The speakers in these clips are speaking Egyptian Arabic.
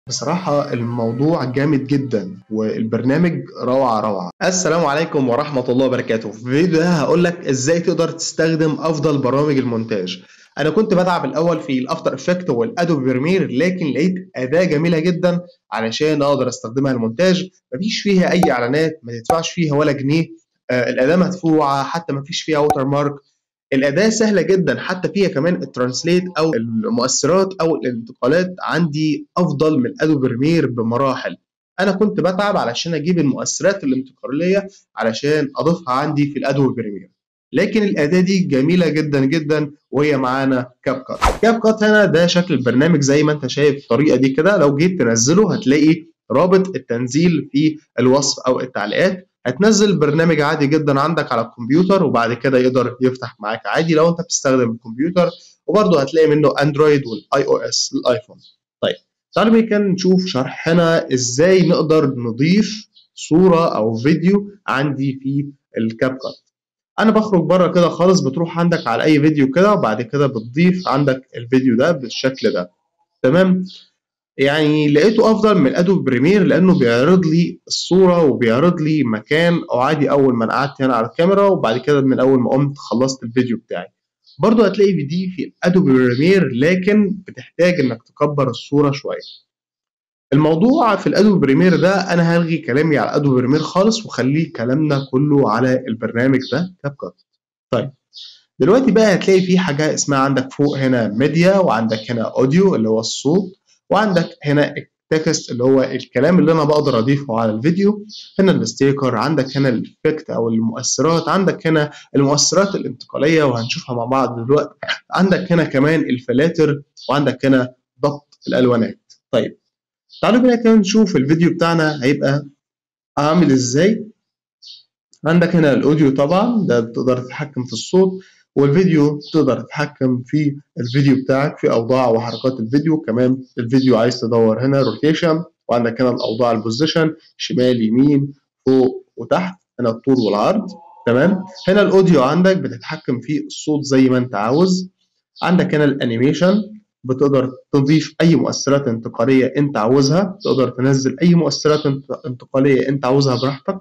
بصراحة الموضوع جامد جدا والبرنامج روعة روعة السلام عليكم ورحمة الله وبركاته في الفيديو ده هقول لك ازاي تقدر تستخدم افضل برامج المونتاج انا كنت بتعب الاول في الافتر افكت والادوبي بريمير لكن لقيت اداة جميلة جدا علشان اقدر استخدمها المونتاج مفيش فيها اي اعلانات ما تدفعش فيها ولا جنيه آه الاداة مدفوعة حتى مفيش فيها ووتر مارك الأداة سهلة جدا حتى فيها كمان الترانسليت أو المؤثرات أو الانتقالات عندي أفضل من أدوبي بريمير بمراحل أنا كنت بتعب علشان أجيب المؤثرات الانتقالية علشان أضيفها عندي في الأدوبي بريمير لكن الأداة دي جميلة جدا جدا وهي معانا كاب كات كاب كات هنا ده شكل البرنامج زي ما أنت شايف الطريقة دي كده لو جيت تنزله هتلاقي رابط التنزيل في الوصف أو التعليقات هتنزل البرنامج عادي جدا عندك على الكمبيوتر وبعد كده يقدر يفتح معاك عادي لو انت بتستخدم الكمبيوتر وبرضه هتلاقي منه اندرويد والاي او اس الايفون طيب تعالوا بينا كده نشوف شرحنا ازاي نقدر نضيف صوره او فيديو عندي في الكاب كات انا بخرج بره كده خالص بتروح عندك على اي فيديو كده وبعد كده بتضيف عندك الفيديو ده بالشكل ده تمام يعني لقيته افضل من ادوب بريمير لانه بيعرض لي الصوره وبيعرض لي مكان او عادي اول ما انا قعدت هنا على الكاميرا وبعد كده من اول ما قمت خلصت الفيديو بتاعي برضو هتلاقي في دي في ادوب بريمير لكن بتحتاج انك تكبر الصوره شويه الموضوع في الادوب بريمير ده انا هلغي كلامي على ادوب بريمير خالص وخليه كلامنا كله على البرنامج ده كاب كات طيب دلوقتي بقى هتلاقي في حاجه اسمها عندك فوق هنا ميديا وعندك هنا اوديو اللي هو الصوت وعندك هنا التكست اللي هو الكلام اللي انا بقدر اضيفه على الفيديو هنا الستيكر عندك هنا الافكت او المؤثرات عندك هنا المؤثرات الانتقاليه وهنشوفها مع بعض دلوقتي عندك هنا كمان الفلاتر وعندك هنا ضبط الالوانات طيب تعالوا بقى كده نشوف الفيديو بتاعنا هيبقى عامل ازاي عندك هنا الاوديو طبعا ده بتقدر تتحكم في الصوت والفيديو تقدر تتحكم في الفيديو بتاعك في اوضاع وحركات الفيديو كمان الفيديو عايز تدور هنا روتيشن وعندك هنا الاوضاع البوزيشن شمال يمين فوق وتحت هنا الطول والعرض تمام هنا الاوديو عندك بتتحكم في الصوت زي ما انت عاوز عندك هنا الانيميشن بتقدر تضيف اي مؤثرات انتقاليه انت عاوزها تقدر تنزل اي مؤثرات انتقاليه انت عاوزها براحتك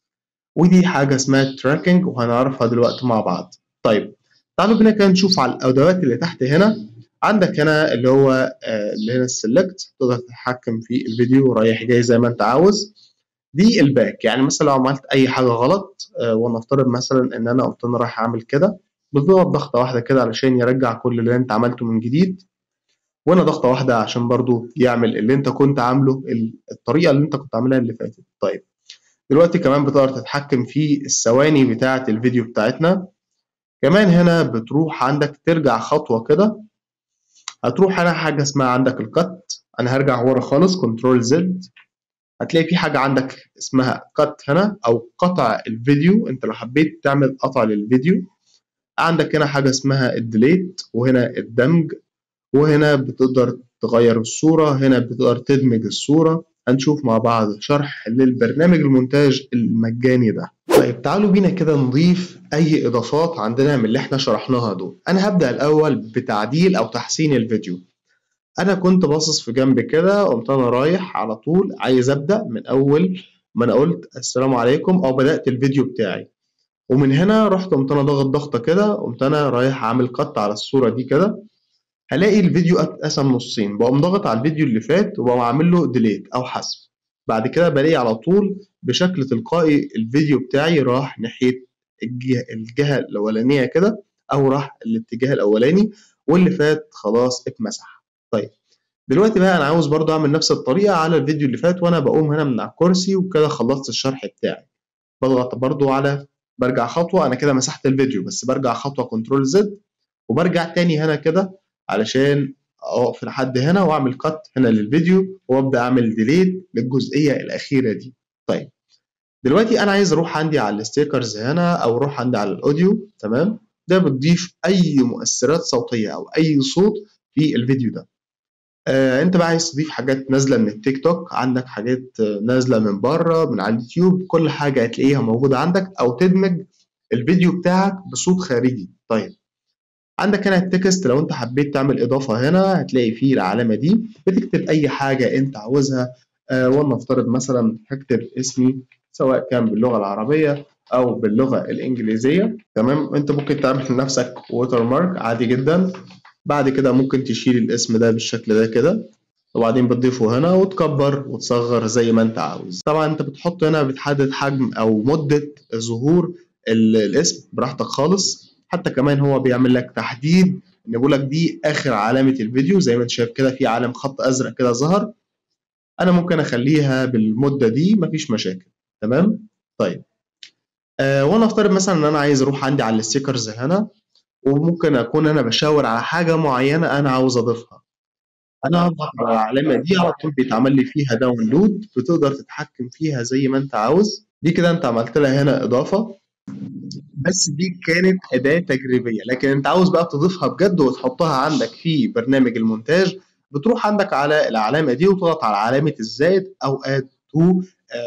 ودي حاجه اسمها تراكنج وهنعرفها دلوقتي مع بعض طيب تعالوا بينا كده نشوف على الادوات اللي تحت هنا عندك هنا اللي هو اللي هنا السلكت تقدر تتحكم في الفيديو رايح جاي زي ما انت عاوز دي الباك يعني مثلا لو عملت اي حاجه غلط ونفترض مثلا ان انا قمت انا رايح اعمل كده بتضغط ضغطه واحده كده علشان يرجع كل اللي انت عملته من جديد وهنا ضغطه واحده عشان برضو يعمل اللي انت كنت عامله الطريقه اللي انت كنت عاملها اللي فاتت طيب دلوقتي كمان بتقدر تتحكم في الثواني بتاعه الفيديو بتاعتنا كمان هنا بتروح عندك ترجع خطوة كده هتروح هنا حاجة اسمها عندك الكت أنا هرجع ورا خالص كنترول زد هتلاقي في حاجة عندك اسمها كت هنا أو قطع الفيديو أنت لو حبيت تعمل قطع للفيديو عندك هنا حاجة اسمها الديليت وهنا الدمج وهنا بتقدر تغير الصورة هنا بتقدر تدمج الصورة هنشوف مع بعض شرح للبرنامج المونتاج المجاني ده طيب تعالوا بينا كده نضيف اي اضافات عندنا من اللي احنا شرحناها دول انا هبدا الاول بتعديل او تحسين الفيديو انا كنت باصص في جنب كده قمت انا رايح على طول عايز ابدا من اول ما انا قلت السلام عليكم او بدات الفيديو بتاعي ومن هنا رحت قمت انا ضاغط ضغطه كده قمت انا رايح عامل قط على الصوره دي كده هلاقي الفيديو اتقسم نصين بقوم ضاغط على الفيديو اللي فات وبقوم عامل له ديليت او حذف بعد كده بلاقي على طول بشكل تلقائي الفيديو بتاعي راح ناحية الجهة, الجهة الأولانية كده أو راح الاتجاه الأولاني واللي فات خلاص اتمسح طيب دلوقتي بقى أنا عاوز برضو أعمل نفس الطريقة على الفيديو اللي فات وأنا بقوم هنا من على الكرسي وكده خلصت الشرح بتاعي بضغط برضو على برجع خطوة أنا كده مسحت الفيديو بس برجع خطوة كنترول زد وبرجع تاني هنا كده علشان اقف لحد هنا واعمل كات هنا للفيديو وابدا اعمل ديليت للجزئيه الاخيره دي طيب دلوقتي انا عايز اروح عندي على الستيكرز هنا او اروح عندي على الاوديو تمام ده بتضيف اي مؤثرات صوتيه او اي صوت في الفيديو ده آه انت بقى عايز تضيف حاجات نازله من التيك توك عندك حاجات نازله من بره من على اليوتيوب كل حاجه هتلاقيها موجوده عندك او تدمج الفيديو بتاعك بصوت خارجي طيب عندك هنا التكست لو انت حبيت تعمل اضافه هنا هتلاقي فيه العلامه دي بتكتب اي حاجه انت عاوزها آه ولنفترض مثلا هكتب اسمي سواء كان باللغه العربيه او باللغه الانجليزيه تمام انت ممكن تعمل لنفسك ووتر مارك عادي جدا بعد كده ممكن تشيل الاسم ده بالشكل ده كده وبعدين بتضيفه هنا وتكبر وتصغر زي ما انت عاوز طبعا انت بتحط هنا بتحدد حجم او مده ظهور الاسم براحتك خالص حتى كمان هو بيعمل لك تحديد ان بيقول لك دي اخر علامه الفيديو زي ما انت شايف كده في علم خط ازرق كده ظهر انا ممكن اخليها بالمده دي مفيش مشاكل تمام طيب آه وانا افترض مثلا ان انا عايز اروح عندي على الستيكرز هنا وممكن اكون انا بشاور على حاجه معينه انا عاوز اضيفها انا هضغط على العلامه دي على طول بيتعمل لي فيها داونلود بتقدر تتحكم فيها زي ما انت عاوز دي كده انت عملت لها هنا اضافه بس دي كانت اداه تجريبيه لكن انت عاوز بقى تضيفها بجد وتحطها عندك في برنامج المونتاج بتروح عندك على العلامه دي وتضغط على علامه الزائد او اد تو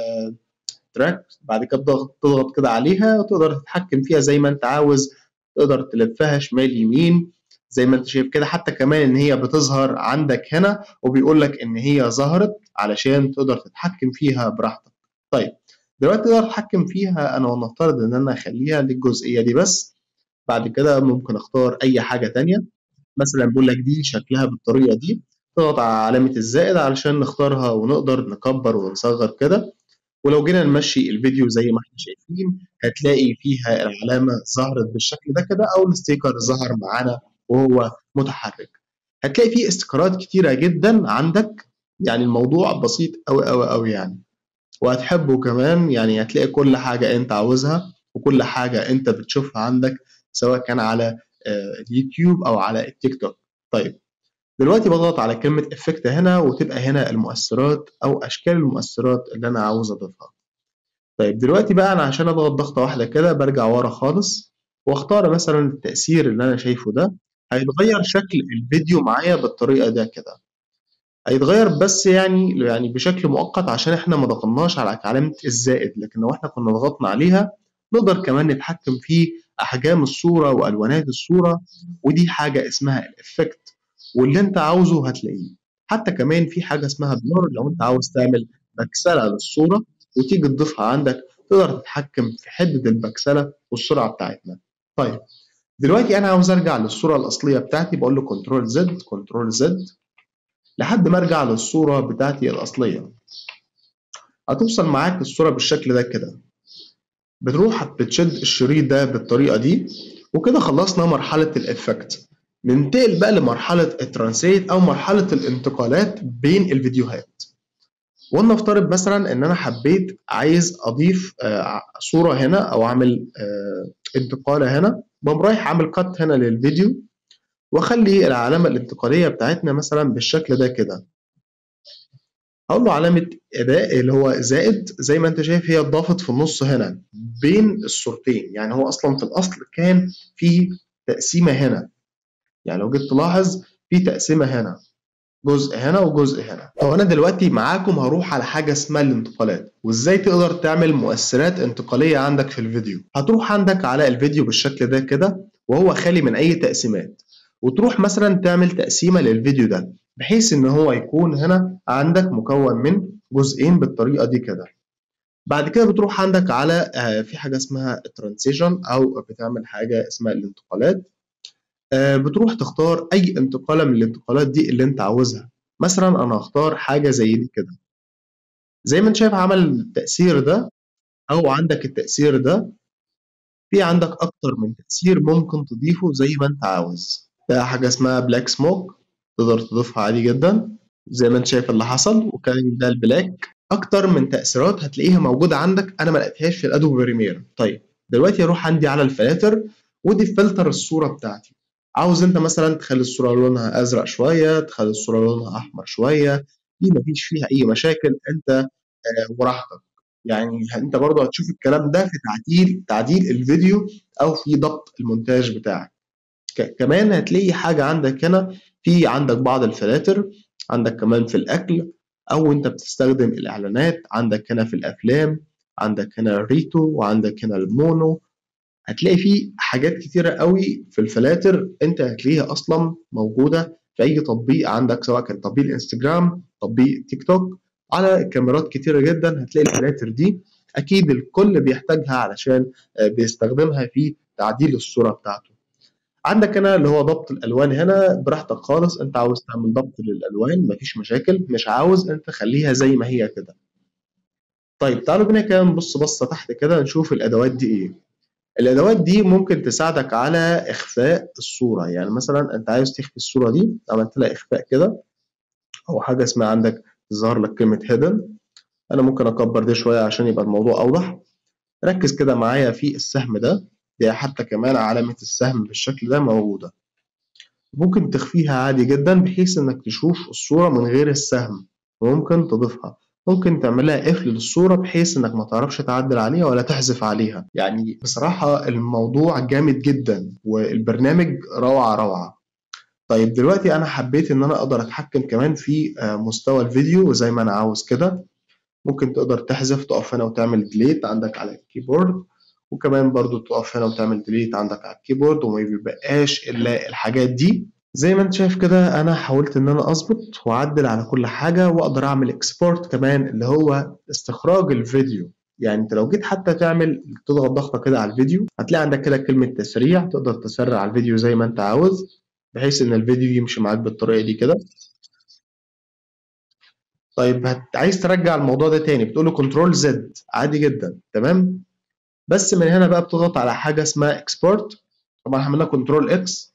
تراك بعد كده تضغط تضغط كده عليها وتقدر تتحكم فيها زي ما انت عاوز تقدر تلفها شمال يمين زي ما انت شايف كده حتى كمان ان هي بتظهر عندك هنا وبيقول لك ان هي ظهرت علشان تقدر تتحكم فيها براحتك طيب دلوقتي تقدر تتحكم فيها انا ونفترض ان انا اخليها للجزئيه دي بس بعد كده ممكن اختار اي حاجه تانية مثلا بيقول لك دي شكلها بالطريقه دي تضغط على علامه الزائد علشان نختارها ونقدر نكبر ونصغر كده ولو جينا نمشي الفيديو زي ما احنا شايفين هتلاقي فيها العلامه ظهرت بالشكل ده كده او الستيكر ظهر معانا وهو متحرك هتلاقي فيه استيكرات كتيره جدا عندك يعني الموضوع بسيط قوي قوي قوي يعني وهتحبه كمان يعني هتلاقي كل حاجه انت عاوزها وكل حاجه انت بتشوفها عندك سواء كان على اليوتيوب او على التيك توك طيب دلوقتي بضغط على كلمة افكت هنا وتبقى هنا المؤثرات أو أشكال المؤثرات اللي أنا عاوز أضيفها. طيب دلوقتي بقى أنا عشان أضغط ضغطة واحدة كده برجع ورا خالص وأختار مثلا التأثير اللي أنا شايفه ده هيتغير شكل الفيديو معايا بالطريقة ده كده. هيتغير بس يعني يعني بشكل مؤقت عشان احنا ما ضغطناش على علامة الزائد لكن لو احنا كنا ضغطنا عليها نقدر كمان نتحكم في أحجام الصورة وألوانات الصورة ودي حاجة اسمها الإفكت واللي انت عاوزه هتلاقيه حتى كمان في حاجه اسمها بلور لو انت عاوز تعمل بكسله للصوره وتيجي تضيفها عندك تقدر تتحكم في حده البكسله والسرعه بتاعتنا طيب دلوقتي انا عاوز ارجع للصوره الاصليه بتاعتي بقول له كنترول زد كنترول زد لحد ما ارجع للصوره بتاعتي الاصليه هتوصل معاك الصوره بالشكل ده كده بتروح بتشد الشريط ده بالطريقه دي وكده خلصنا مرحله الافكت ننتقل بقى لمرحلة الترانسليت أو مرحلة الانتقالات بين الفيديوهات ولنفترض مثلا إن أنا حبيت عايز أضيف صورة هنا أو أعمل انتقالة هنا بقوم رايح عامل كات هنا للفيديو وأخلي العلامة الانتقالية بتاعتنا مثلا بالشكل ده كده هقول له علامة أداء اللي هو زائد زي ما أنت شايف هي اتضافت في النص هنا بين الصورتين يعني هو أصلا في الأصل كان في تقسيمة هنا يعني لو جيت تلاحظ في تقسيمه هنا جزء هنا وجزء هنا طب انا دلوقتي معاكم هروح على حاجه اسمها الانتقالات وازاي تقدر تعمل مؤثرات انتقاليه عندك في الفيديو هتروح عندك على الفيديو بالشكل ده كده وهو خالي من اي تقسيمات وتروح مثلا تعمل تقسيمه للفيديو ده بحيث ان هو يكون هنا عندك مكون من جزئين بالطريقه دي كده بعد كده بتروح عندك على في حاجه اسمها الترانسيشن او بتعمل حاجه اسمها الانتقالات بتروح تختار اي انتقاله من الانتقالات دي اللي انت عاوزها مثلا انا هختار حاجه زي دي كده زي ما انت شايف عمل التاثير ده او عندك التاثير ده في عندك اكتر من تاثير ممكن تضيفه زي ما انت عاوز ده حاجه اسمها بلاك سموك تقدر تضيفها عادي جدا زي ما انت شايف اللي حصل وكان ده البلاك اكتر من تاثيرات هتلاقيها موجوده عندك انا ما لقيتهاش في الادوبي بريمير طيب دلوقتي اروح عندي على الفلاتر ودي فلتر الصوره بتاعتي عاوز انت مثلا تخلي الصوره لونها ازرق شويه تخلي الصوره لونها احمر شويه دي مفيش فيها اي مشاكل انت وراحتك يعني انت برضه هتشوف الكلام ده في تعديل تعديل الفيديو او في ضبط المونتاج بتاعك كمان هتلاقي حاجه عندك هنا في عندك بعض الفلاتر عندك كمان في الاكل او انت بتستخدم الاعلانات عندك هنا في الافلام عندك هنا الريتو وعندك هنا المونو هتلاقي فيه حاجات كتيرة قوي في الفلاتر انت هتلاقيها اصلا موجودة في اي تطبيق عندك سواء كان تطبيق الانستجرام تطبيق تيك توك على كاميرات كتيرة جدا هتلاقي الفلاتر دي اكيد الكل بيحتاجها علشان بيستخدمها في تعديل الصورة بتاعته عندك هنا اللي هو ضبط الالوان هنا براحتك خالص انت عاوز تعمل ضبط للالوان مفيش مشاكل مش عاوز انت خليها زي ما هي كده طيب تعالوا بينا كده نبص بصة تحت كده نشوف الادوات دي ايه الادوات دي ممكن تساعدك على اخفاء الصورة يعني مثلا انت عايز تخفي الصورة دي عملت لها اخفاء كده او حاجة اسمها عندك تظهر لك كلمة hidden انا ممكن اكبر ده شوية عشان يبقى الموضوع اوضح ركز كده معايا في السهم ده دي حتى كمان علامة السهم بالشكل ده موجودة ممكن تخفيها عادي جدا بحيث انك تشوف الصورة من غير السهم وممكن تضيفها ممكن تعملها قفل للصورة بحيث انك ما تعرفش تعدل عليها ولا تحذف عليها يعني بصراحة الموضوع جامد جدا والبرنامج روعة روعة طيب دلوقتي انا حبيت ان انا اقدر اتحكم كمان في مستوى الفيديو زي ما انا عاوز كده ممكن تقدر تحذف تقف هنا وتعمل ديليت عندك على الكيبورد وكمان برضو تقف هنا وتعمل ديليت عندك على الكيبورد وما بيبقاش الا الحاجات دي زي ما انت شايف كده انا حاولت ان انا اظبط واعدل على كل حاجه واقدر اعمل اكسبورت كمان اللي هو استخراج الفيديو يعني انت لو جيت حتى تعمل تضغط ضغطه كده على الفيديو هتلاقي عندك كده كلمه تسريع تقدر تسرع الفيديو زي ما انت عاوز بحيث ان الفيديو يمشي معاك بالطريقه دي كده طيب هت... عايز ترجع الموضوع ده تاني بتقول له كنترول زد عادي جدا تمام بس من هنا بقى بتضغط على حاجه اسمها اكسبورت طبعا هعملها كنترول اكس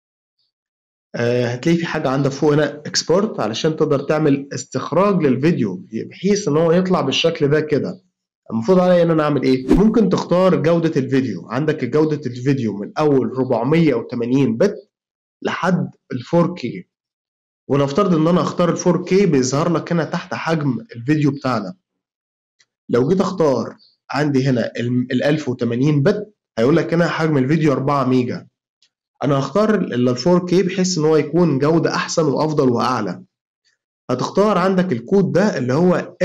آه هتلاقي في حاجه عندك فوق هنا اكسبورت علشان تقدر تعمل استخراج للفيديو بحيث ان هو يطلع بالشكل ده كده المفروض عليا ان انا اعمل ايه ممكن تختار جوده الفيديو عندك جوده الفيديو من اول 480 بت لحد ال 4K ونفترض ان انا اختار ال 4K بيظهر لك هنا تحت حجم الفيديو بتاعنا لو جيت اختار عندي هنا ال 1080 بت هيقول لك هنا حجم الفيديو 4 ميجا انا هختار ال 4K بحيث ان هو يكون جودة احسن وافضل واعلى هتختار عندك الكود ده اللي هو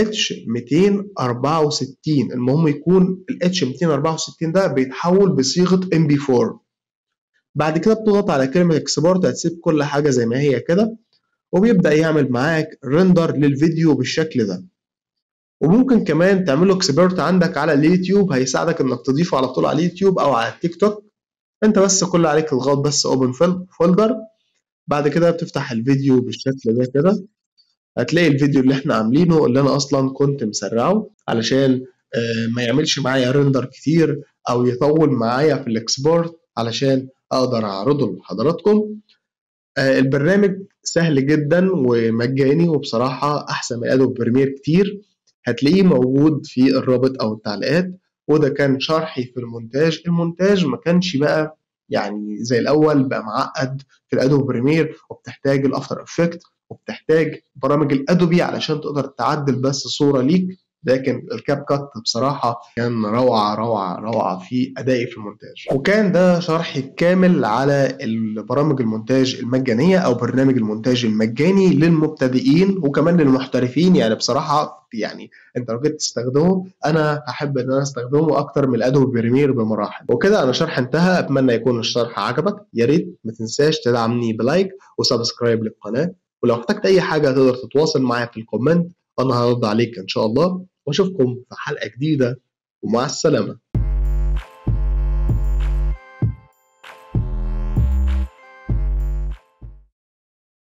H264 المهم يكون ال H264 ده بيتحول بصيغة MP4 بعد كده بتضغط على كلمة اكسبورت هتسيب كل حاجة زي ما هي كده وبيبدأ يعمل معاك ريندر للفيديو بالشكل ده وممكن كمان تعمله اكسبورت عندك على اليوتيوب هيساعدك انك تضيفه على طول على اليوتيوب او على التيك توك انت بس كل عليك تضغط بس اوبن فولدر بعد كده بتفتح الفيديو بالشكل ده كده هتلاقي الفيديو اللي احنا عاملينه اللي انا اصلا كنت مسرعه علشان ما يعملش معايا ريندر كتير او يطول معايا في الاكسبورت علشان اقدر اعرضه لحضراتكم البرنامج سهل جدا ومجاني وبصراحة أحسن من أدوب بريمير كتير هتلاقيه موجود في الرابط أو التعليقات وده كان شرحي في المونتاج المونتاج ما كانش بقى يعني زي الأول بقى معقد في الأدوب بريمير وبتحتاج الأفتر إفكت وبتحتاج برامج الأدوبي علشان تقدر تعدل بس صورة ليك لكن الكاب كات بصراحة كان روعة روعة روعة في أدائي في المونتاج وكان ده شرحي الكامل على برامج المونتاج المجانية أو برنامج المونتاج المجاني للمبتدئين وكمان للمحترفين يعني بصراحة يعني انت لو جيت تستخدمه انا هحب ان انا استخدمه اكتر من الادوب بريمير بمراحل وكده انا شرح انتهى اتمنى يكون الشرح عجبك يا ريت ما تنساش تدعمني بلايك وسبسكرايب للقناه ولو احتجت اي حاجه تقدر تتواصل معايا في الكومنت انا هرد عليك ان شاء الله واشوفكم في حلقه جديده ومع السلامه